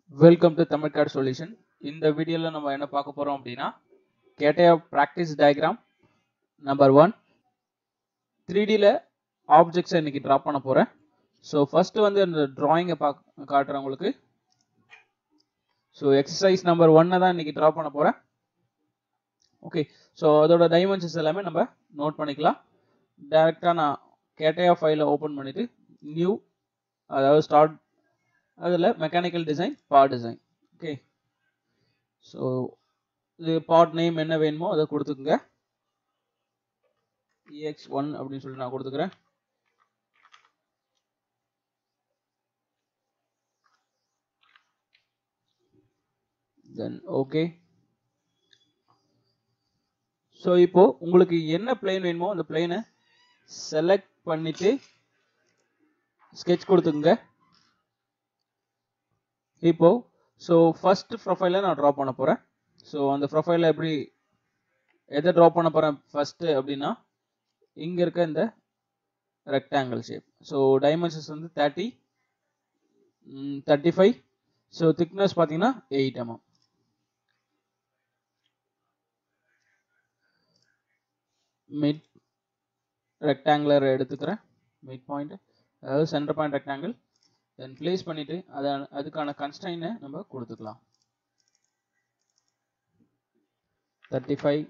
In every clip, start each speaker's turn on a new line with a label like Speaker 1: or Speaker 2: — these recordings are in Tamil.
Speaker 1: வெல்கம் டு தமிழ் கார்டு சொல்யூஷன் இந்த வீடியோவில் நம்ம என்ன பார்க்க போகிறோம் அப்படின்னா CATIA practice diagram number one three டியில் ஆப்ஜெக்ட்ஸை இன்னைக்கு ட்ரா பண்ண போகிறேன் ஸோ ஃபஸ்ட்டு வந்து இந்த ட்ராயிங்கை பார்க்க காட்டுறேன் உங்களுக்கு ஸோ எக்ஸசைஸ் நம்பர் ஒன்னை தான் இன்னைக்கு ட்ரா பண்ண போகிறேன் ஓகே ஸோ அதோட டைமென்ஷன்ஸ் எல்லாமே நம்ம நோட் பண்ணிக்கலாம் டேரெக்டாக நான் கேட்டையா ஃபைலை ஓப்பன் பண்ணிவிட்டு நியூ அதாவது ஸ்டார்ட் அதில் mechanical design part design okay so இது பார்ட் நேம் என்ன வேணுமோ அதை கொடுத்துக்குங்க EX1 ஒன் அப்படின்னு சொல்லி நான் கொடுத்துக்கிறேன் தென் ஓகே ஸோ இப்போ உங்களுக்கு என்ன பிளேன் வேணுமோ அந்த பிளேனை செலக்ட் பண்ணிட்டு ஸ்கெட்ச் கொடுத்துக்குங்க இப்போ ஸோ ஃபர்ஸ்ட் ப்ரொஃபைலை நான் ட்ரா பண்ண போகிறேன் ஸோ அந்த ப்ரொஃபைலில் எப்படி எதை ட்ரா பண்ண போகிறேன் ஃபஸ்ட்டு அப்படின்னா இங்கே இருக்க இந்த ரெக்டாங்கிள் ஷேப் ஸோ டைமென்ஷன்ஸ் வந்து thirty thirty five so thickness பார்த்தீங்கன்னா எயிட் எம்எம் மிட் ரெக்டாங்குலர் எடுத்துக்கிறேன் மிட் பாயிண்ட் அதாவது centre point rectangle then place பண்ணிட்டு அதை அதுக்கான கன்ஸ்டைனை நம்ம கொடுத்துக்கலாம் தேர்ட்டி ஃபைவ்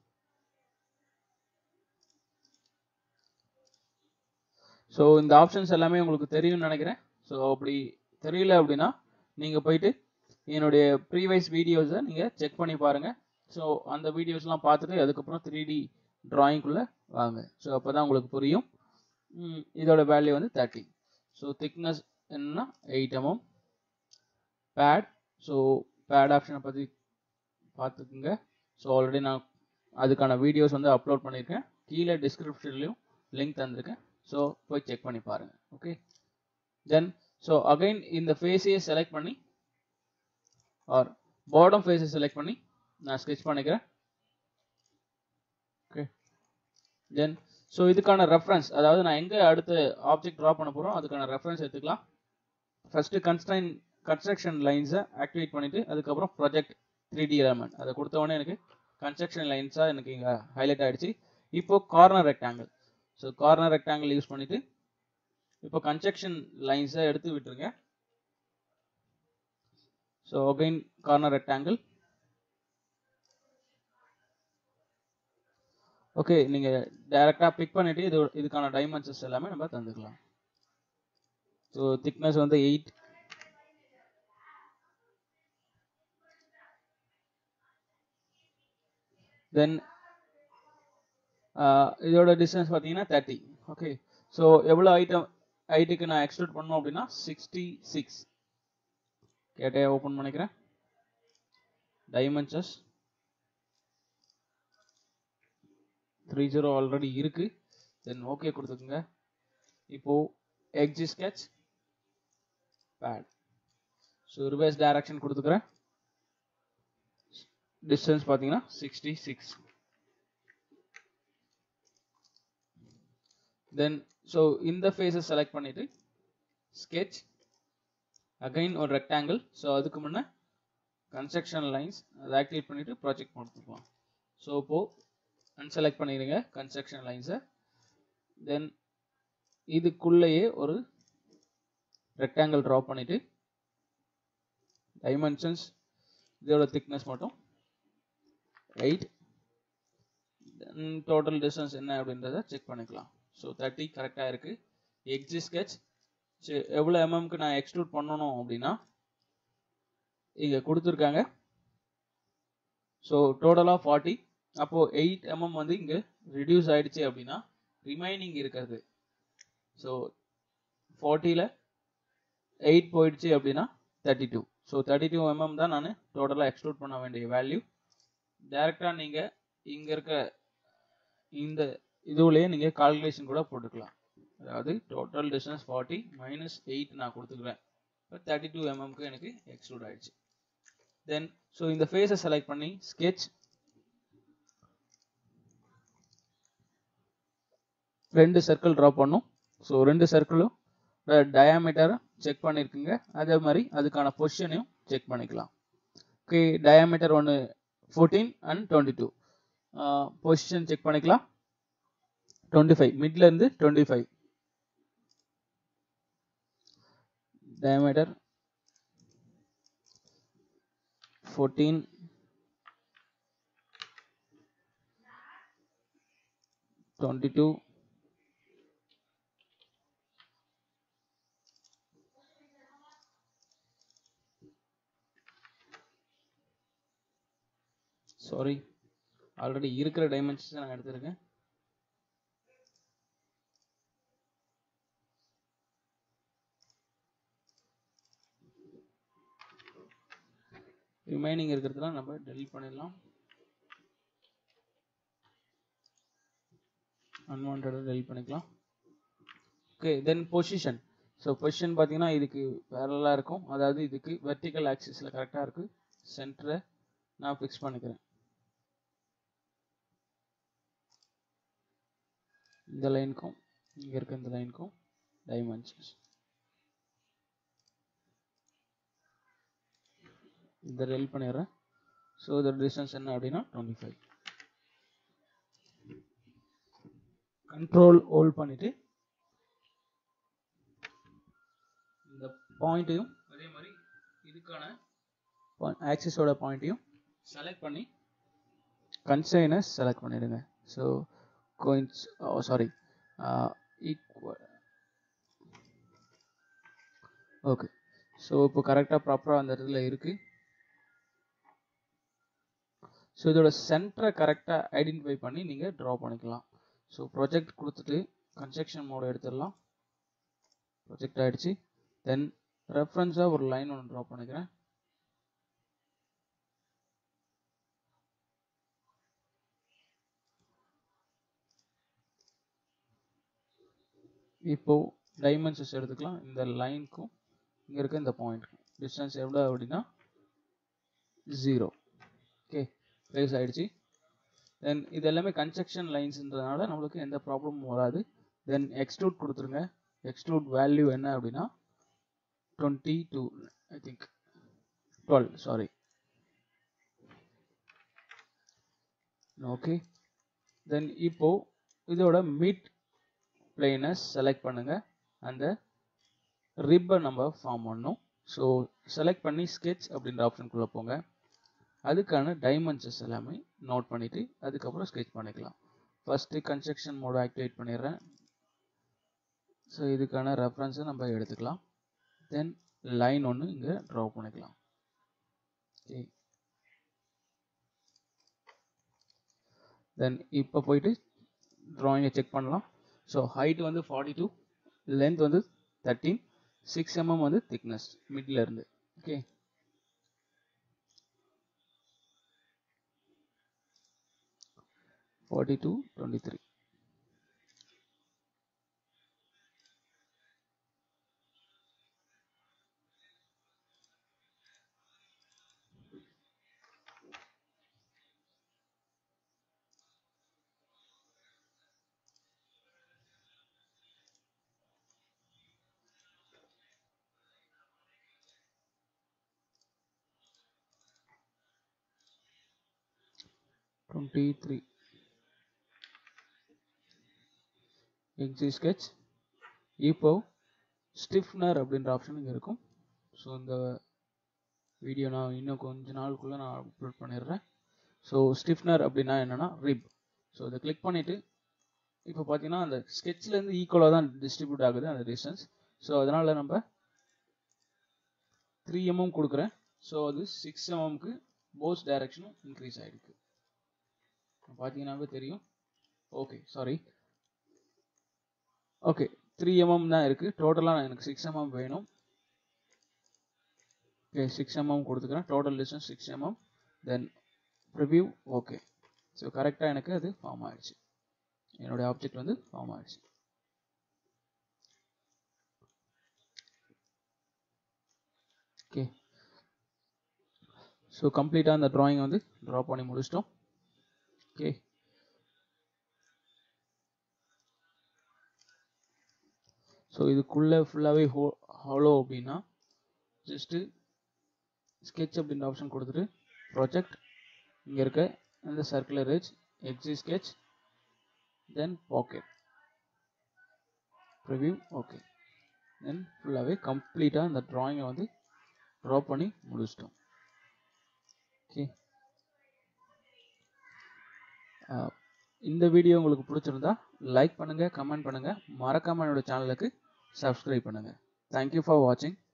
Speaker 1: ஸோ இந்த ஆப்ஷன்ஸ் எல்லாமே உங்களுக்கு தெரியும்னு நினைக்கிறேன் ஸோ அப்படி தெரியல அப்படின்னா நீங்கள் போயிட்டு என்னுடைய ப்ரீவைஸ் வீடியோஸை நீங்கள் செக் பண்ணி பாருங்கள் ஸோ அந்த வீடியோஸ்லாம் பார்த்துட்டு அதுக்கப்புறம் த்ரீ டி ட்ராயிங்குள்ளே வாங்க ஸோ அப்போ தான் உங்களுக்கு புரியும் இதோட வேல்யூ வந்து தேர்ட்டி ஸோ திக்னஸ் என்னன்னா eight mm pad so pad ஆப்ஷனை பற்றி பார்த்துக்குங்க ஸோ ஆல்ரெடி நான் அதுக்கான வீடியோஸ் வந்து அப்லோட் பண்ணியிருக்கேன் கீழே டிஸ்கிரிப்ஷன்லையும் லிங்க் தந்திருக்கேன் ஸோ போய் செக் பண்ணி பாருங்கள் ஓகே தென் ஸோ அகைன் இந்த ஃபேஸையே செலக்ட் பண்ணி ஆர் பாட்டம் ஃபேஸை செலக்ட் பண்ணி நான் ஸ்கெச் பண்ணிக்கிறேன் ஓகே தென் ஸோ இதுக்கான ரெஃபரன்ஸ் அதாவது நான் எங்கே அடுத்து ஆப்ஜெக்ட் ட்ரா பண்ண போகிறோம் அதுக்கான ரெஃபரன்ஸ் எடுத்துக்கலாம் ஃபஸ்ட்டு கன்ஸ்டைன் கன்ஸ்ட்ரக்ஷன் லைன்ஸை ஆக்டிவேட் பண்ணிவிட்டு அதுக்கப்புறம் ப்ராஜெக்ட் த்ரீ டி எலமெண்ட் அதை கொடுத்தவொடனே எனக்கு கன்ஸ்ட்ரக்ஷன் லைன்ஸாக எனக்கு இங்கே ஹைலைட் ஆகிடுச்சு இப்போ corner rectangle so corner rectangle use பண்ணிவிட்டு இப்போ கன்ஸ்ட்ரக்ஷன் லைன்ஸை எடுத்து விட்டுருங்க so again corner rectangle okay நீங்கள் டைரெக்டாக பிக் பண்ணிவிட்டு இது இதுக்கான டைமென்ஷன்ஸ் எல்லாமே நம்ம தந்துக்கலாம் ஸோ திக்னஸ் வந்து எயிட் தென் இதோட டிஸ்டன்ஸ் பார்த்தீங்கன்னா தேர்ட்டி ஓகே ஸோ எவ்வளோ ஐட்டம் ஹைட்டுக்கு நான் எக்ஸ்ட்ரூட் பண்ணோம் அப்படின்னா சிக்ஸ்டி சிக்ஸ் கேட்டே ஓப்பன் பண்ணிக்கிறேன் டைமென்ஷன்ஸ் த்ரீ ஜீரோ ஆல்ரெடி இருக்கு தென் ஓகே கொடுத்துக்குங்க இப்போ exit sketch pad so reverse direction கொடுத்துக்கிறேன் டிஸ்டன்ஸ் பார்த்தீங்கன்னா சிக்ஸ்டி சிக்ஸ் தென் ஸோ இந்த ஃபேஸை செலக்ட் பண்ணிட்டு ஸ்கெச் அகைன் ஒரு ரெக்டாங்கிள் ஸோ அதுக்கு முன்னே கன்ஸ்ட்ரக்ஷன் லைன்ஸ் அதை ஆக்டிவேட் பண்ணிட்டு ப்ராஜெக்ட் கொடுத்துக்கலாம் ஸோ இப்போது அன்செலக்ட் பண்ணிடுங்க கன்ஸ்ட்ரக்ஷன் லைன்ஸை தென் இதுக்குள்ளேயே ஒரு ரெக்டாங்கிள் ட்ரா பண்ணிட்டு டைமென்ஷன்ஸ் இதோட திக்னஸ் மட்டும் எயிட் டோட்டல் டிஸ்டன்ஸ் என்ன அப்படின்றத செக் பண்ணிக்கலாம் ஸோ தேர்ட்டி கரெக்டாக இருக்குது எக்ஸி ஸ்கெச் எவ்வளோ எம்எம்க்கு நான் எக்ஸ்ட்ரூட் பண்ணணும் அப்படின்னா இங்கே கொடுத்துருக்காங்க ஸோ டோட்டலாக ஃபார்ட்டி அப்போது எயிட் எம்எம் வந்து இங்கே ரிடியூஸ் ஆகிடுச்சு அப்படின்னா ரிமைனிங் இருக்கிறது ஸோ ஃபார்ட்டியில் எயிட் போயிடுச்சு அப்படின்னா thirty two so thirty two mm தான் நான் டோட்டலாக எக்ஸ்க்ளூட் பண்ண வேண்டிய வேல்யூ டைரெக்டாக நீங்கள் இங்கே இருக்க இந்த இதுவுலேயே நீங்கள் கால்குலேஷன் கூட போட்டுக்கலாம் அதாவது total distance forty minus eight நான் கொடுத்துக்குவேன் இப்போ தேர்ட்டி டூ எம்எம்க்கு எனக்கு எக்ஸ்க்ளூட் ஆகிடுச்சு தென் ஸோ இந்த ஃபேஸை செலக்ட் பண்ணி ஸ்கெச் ரெண்டு சர்க்கிள் ட்ரா பண்ணும் ஸோ ரெண்டு சர்க்கிளும் டயாமீட்டரை செக் பண்ணியிருக்குங்க அதே மாதிரி அதுக்கான பொசிஷனையும் செக் பண்ணிக்கலாம் ஓகே டயாமீட்டர் ஒன்று fourteen and twenty two position check பண்ணிக்கலாம் டுவெண்ட்டி ஃபைவ் மிட்ல இருந்து twenty five diameter fourteen twenty two sorry already இருக்கிற டைமென்ஷன்ஸ் நான் எடுத்திருக்கேன் ரிமைனிங் இருக்கிறதுலாம் நம்ம டெலிட் பண்ணிடலாம் அன்வான்டாக டெலிட் பண்ணிக்கலாம் okay then position so position பார்த்தீங்கன்னா இதுக்கு பேரலாக இருக்கும் அதாவது இதுக்கு வெர்டிக்கல் ஆக்சிஸில் கரெக்டாக இருக்குது சென்டரை நான் ஃபிக்ஸ் பண்ணிக்கிறேன் இந்த லைனுக்கும் இங்கே இருக்க இந்த லைனுக்கும் டைமென்ஷன்ஸ் இந்த ரெல் பண்ணிடுறேன் ஸோ இதோட டிஸ்டன்ஸ் என்ன அப்படின்னா டுவெண்ட்டி ஃபைவ் கண்ட்ரோல் ஹோல்ட் பண்ணிட்டு இந்த பாயிண்ட்டையும் அதே மாதிரி இதுக்கான ஆக்சிஸோட பாயிண்ட்டையும் செலக்ட் பண்ணி கன்சைனஸ் செலக்ட் பண்ணிடுங்க so coincident sorry equal okay so இப்போ கரெக்டாக ப்ராப்பராக அந்த இடத்துல இருக்குது ஸோ இதோட சென்டரை கரெக்டாக ஐடென்டிஃபை பண்ணி நீங்கள் ட்ரா பண்ணிக்கலாம் ஸோ ப்ரொஜெக்ட் கொடுத்துட்டு கன்ஸ்ட்ரக்ஷன் மோட் எடுத்துடலாம் ப்ரொஜெக்ட் ஆகிடுச்சு தென் ரெஃபரன்ஸாக ஒரு லைன் ஒன்று ட்ரா பண்ணிக்கிறேன் இப்போ டைமென்ஷன்ஸ் எடுத்துக்கலாம் இந்த லைனுக்கும் இங்கே இருக்க இந்த பாயிண்ட்க்கும் டிஸ்டன்ஸ் எவ்வளோ அப்படின்னா ஜீரோ ஓகே ப்ளேஸ் ஆகிடுச்சு தென் இது எல்லாமே கன்ஸ்ட்ரக்ஷன் லைன்ஸ்ன்றதுனால நம்மளுக்கு எந்த ப்ராப்ளமும் வராது தென் எக்ஸ்ட்ரூட் கொடுத்துருங்க எக்ஸ்ட்ரூட் வேல்யூ என்ன அப்படின்னா twenty two I think twelve sorry okay then இப்போ இதோட மிட் பிளேனை செலக்ட் பண்ணுங்க அந்த ரிப்பை நம்ம ஃபார்ம் பண்ணணும் ஸோ செலக்ட் பண்ணி ஸ்கெட்ச் அப்படின்ற ஆப்ஷனுக்குள்ளே போங்க அதுக்கான டைமென்ஷன்ஸ் எல்லாமே நோட் பண்ணிவிட்டு அதுக்கப்புறம் ஸ்கெட்ச் பண்ணிக்கலாம் ஃபஸ்ட்டு கன்ஸ்ட்ரக்ஷன் மோட் ஆக்டிவேட் பண்ணிடுறேன் ஸோ இதுக்கான ரெஃபரன்ஸை நம்ம எடுத்துக்கலாம் தென் லைன் ஒன்று இங்கே ட்ரா பண்ணிக்கலாம் ஓகே தென் இப்போ போயிட்டு ட்ராயிங்கை செக் பண்ணலாம் ஸோ ஹைட் வந்து ஃபார்ட்டி டூ லென்த் வந்து தேர்ட்டீன் சிக்ஸ் எம்எம் வந்து திக்னஸ் மிட்ல இருந்து okay forty two twenty three twenty three exit sketch இப்போ ஸ்டிஃப்னர் அப்படின்ற ஆப்ஷன் இங்கே இருக்கும் ஸோ இந்த வீடியோ நான் இன்னும் கொஞ்ச நாளுக்குள்ளே நான் அப்லோட் பண்ணிடுறேன் ஸோ ஸ்டிஃப்னர் அப்படின்னா என்னென்னா ரிப் ஸோ இதை கிளிக் பண்ணிவிட்டு இப்போ பார்த்தீங்கன்னா அந்த ஸ்கெட்ச்லேருந்து ஈக்குவலாக தான் டிஸ்ட்ரிபியூட் ஆகுது அந்த டிஸ்டன்ஸ் ஸோ அதனால் நம்ம த்ரீ எம்எம் கொடுக்குறேன் ஸோ அது சிக்ஸ் எம்எம்க்கு போஸ் டைரக்ஷனும் இன்க்ரீஸ் ஆகிருக்கு பார்த்தீங்கன்னாவே தெரியும் okay sorry okay three mm தான் இருக்குது டோட்டலாக எனக்கு சிக்ஸ் எம்எம் வேணும் ஓகே சிக்ஸ் எம்எம் கொடுத்துக்கிறேன் total distance six mm then preview okay so கரெக்டாக எனக்கு அது ஃபார்ம் ஆயிடுச்சு என்னுடைய ஆப்ஜெக்ட் வந்து ஃபார்ம் ஆயிடுச்சு ஓகே ஸோ கம்ப்ளீட்டாக அந்த ட்ராயிங் வந்து ட்ரா பண்ணி முடிச்சிட்டோம் ஓகே ஸோ இதுக்குள்ளே ஃபுல்லாகவே ஹோ ஹாலோ அப்படின்னா ஜஸ்ட்டு sketch அப்படின்ற ஆப்ஷன் கொடுத்துட்டு ப்ராஜெக்ட் இங்கே இருக்க இந்த circular edge exit sketch then pocket preview okay then ஃபுல்லாகவே கம்ப்ளீட்டாக இந்த ட்ராயிங்கை வந்து ட்ரா பண்ணி முடிச்சிட்டோம் ஓகே இந்த வீடியோ உங்களுக்கு பிடிச்சிருந்தா லைக் பண்ணுங்கள் கமெண்ட் பண்ணுங்கள் மறக்காமல் என்னோட சேனலுக்கு சப்ஸ்கிரைப் பண்ணுங்கள் தேங்க்யூ ஃபார் வாட்சிங்